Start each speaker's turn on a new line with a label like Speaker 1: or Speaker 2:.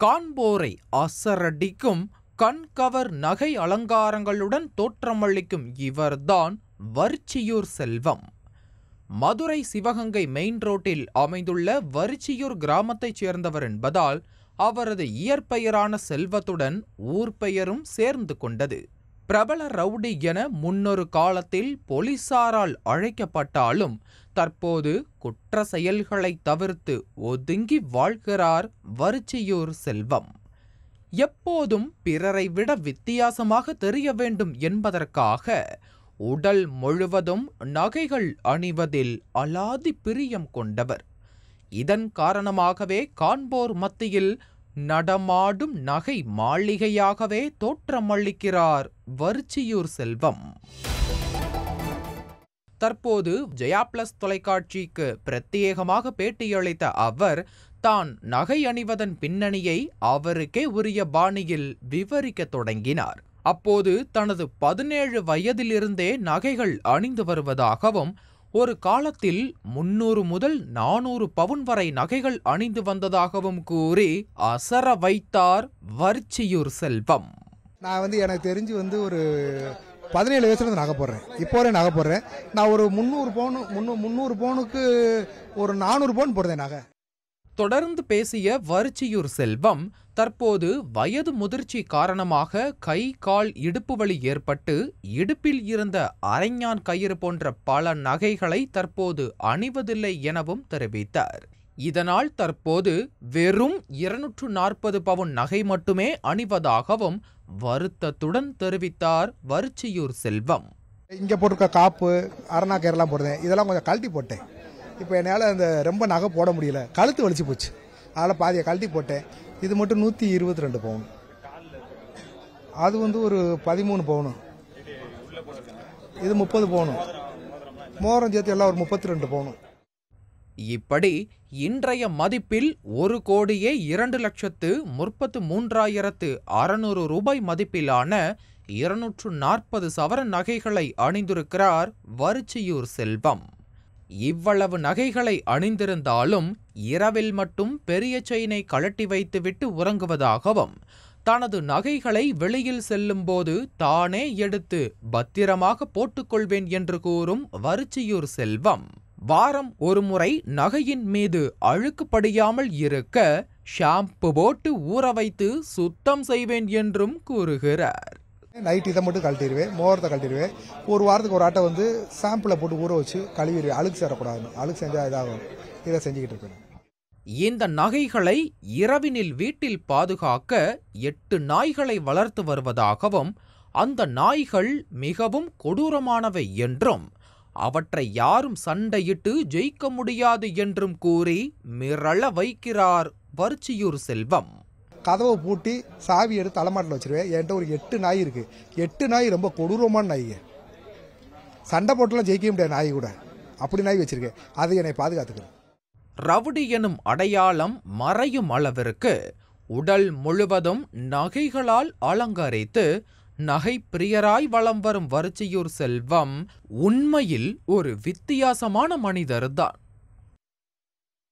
Speaker 1: காண்போரை அசரடிக்கும் கண்கவர் நகை அலங்காரங்களுடன் தோற்றமளிக்கும் இவர்தான் வரிச்சியூர் செல்வம் மதுரை சிவகங்கை மெயின் ரோட்டில் அமைந்துள்ள வரிச்சியூர் கிராமத்தைச் சேர்ந்தவர் என்பதால் அவரது இயற்பெயரான செல்வத்துடன் ஊர் பெயரும் சேர்ந்து கொண்டது பிரபல ரவுடி என முன்னொரு காலத்தில் போலீசாரால் அழைக்கப்பட்டாலும் தற்போது குற்ற செயல்களை தவிர்த்து ஒதுங்கி வாழ்கிறார் வரிச்சியூர் செல்வம் எப்போதும் பிறரை விட வித்தியாசமாக தெரிய வேண்டும் என்பதற்காக உடல் முழுவதும் நகைகள் அணிவதில் அலாதி பிரியம் கொண்டவர் இதன் காரணமாகவே காண்போர் மத்தியில் நடமாடும் நகை மாளிகையாகவே தோற்றமளிக்கிறார் வரிச்சியூர் செல்வம் தற்போது ஜெயா பிளஸ் தொலைக்காட்சிக்கு பிரத்யேகமாக பேட்டியளித்த அவர் தான் நகை அணிவதன் பின்னணியை அவருக்கே உரிய பாணியில் விவரிக்கத் தொடங்கினார் அப்போது தனது பதினேழு வயதிலிருந்தே நகைகள் அணிந்து வருவதாகவும் ஒரு காலத்தில் முன்னூறு முதல் நானூறு பவுன் வரை நகைகள் அணிந்து வந்ததாகவும் கூறி அசர வைத்தார் வரிச்சியூர் செல்வம்
Speaker 2: நான் வந்து எனக்கு தெரிஞ்சு வந்து ஒரு பதினேழு வயசுல இருந்து நகை போடுறேன் இப்போ வரையும் நகை போடுறேன் நான் ஒரு முந்நூறு பவுன் முந்நூறு முந்நூறு பவுனுக்கு ஒரு நானூறு பவுன் போடுறேன் நகை
Speaker 1: தொடர்ந்து பேசிய வரிச்சியூர் செல்வம் தற்போது வயது முதிர்ச்சி காரணமாக கை கால் இடுப்பு வலி ஏற்பட்டு இடுப்பில் இருந்த அரைஞான் கயிறு போன்ற பல நகைகளை தற்போது அணிவதில்லை எனவும் தெரிவித்தார் இதனால் தற்போது வெறும் இருநூற்று நாற்பது பவுன் நகை மட்டுமே அணிவதாகவும் வருத்தத்துடன் தெரிவித்தார் வரிச்சியூர் செல்வம்
Speaker 2: இங்கே போட்டிருக்க காப்பு அரணா கேரெல்லாம் போடுறேன் இதெல்லாம் கொஞ்சம் கழட்டி போட்டேன் இப்போ என்னால் அந்த ரொம்ப நகை போட முடியல கழுத்து வலிச்சு போச்சு அதில் பாதியை கழட்டி போட்டேன் இது மட்டும் நூற்றி இருபத்தி ரெண்டு பவுன் அது வந்து ஒரு பதிமூணு பவுனு இது முப்பது பவுனு மோரம் சேர்த்து எல்லாம் ஒரு முப்பத்தி ரெண்டு பவுனு
Speaker 1: இப்படி இன்றைய மதிப்பில் ஒரு கோடியே இரண்டு லட்சத்து முப்பத்து மூன்றாயிரத்து அறுநூறு ரூபாய் மதிப்பிலான இருநூற்று நாற்பது சவரன் நகைகளை அணிந்திருக்கிறார் வரிச்சியூர் செல்வம் இவ்வளவு நகைகளை அணிந்திருந்தாலும் இரவில் மட்டும் பெரிய செயினை கழட்டி வைத்துவிட்டு உறங்குவதாகவும் தனது நகைகளை வெளியில் செல்லும்போது தானே எடுத்து பத்திரமாக போட்டுக்கொள்வேன் என்று கூறும் வரிச்சியூர் செல்வம் வாரம் ஒருமுறை நகையின் மீது அழுக்கு படியாமல் இருக்க ஷாம்பு போட்டு ஊற வைத்து சுத்தம் செய்வேன் என்றும் கூறுகிறார்
Speaker 2: நைட் இதை மட்டும் கழட்டிடுவேன் மோரத்தை கழட்டிடுவேன் ஒரு வாரத்துக்கு ஒரு ஆட்டை வந்து சாம்பிளை போட்டு ஊற வச்சு கழுவிடுவேன் அழுக்கு சேரக்கூடாதுன்னு அழுக்கு செஞ்சால் இதாகும் இதை செஞ்சுக்கிட்டு இருப்பேன்
Speaker 1: இந்த நகைகளை இரவினில் வீட்டில் பாதுகாக்க எட்டு நாய்களை வளர்த்து வருவதாகவும் அந்த நாய்கள் மிகவும் கொடூரமானவை என்றும் அவற்றை யாரும் சண்டையிட்டு ஜெயிக்க முடியாது என்றும் கூறி மிரள வைக்கிறார் வரிச்சியூர் செல்வம்
Speaker 2: கதவை பூட்டி சாவி எடுத்து தலைமாட்டில் வச்சிருவேன் என்கிட்ட ஒரு எட்டு நாய் இருக்கு எட்டு நாய் ரொம்ப கொடூரமான நாய்ங்க சண்டை போட்டுலாம் ஜெயிக்க முடியாது நாய் கூட அப்படி நாய் வச்சிருக்கேன் அதை என்னை பாதுகாத்துக்கிறேன்
Speaker 1: ரவுடி எனும் அடையாளம் மறையும் அளவிற்கு உடல் முழுவதும் நகைகளால் அலங்கரித்து நகை பிரியராய் வலம் வரும் வரிச்சியூர் செல்வம் உண்மையில் ஒரு வித்தியாசமான மனிதர்தான்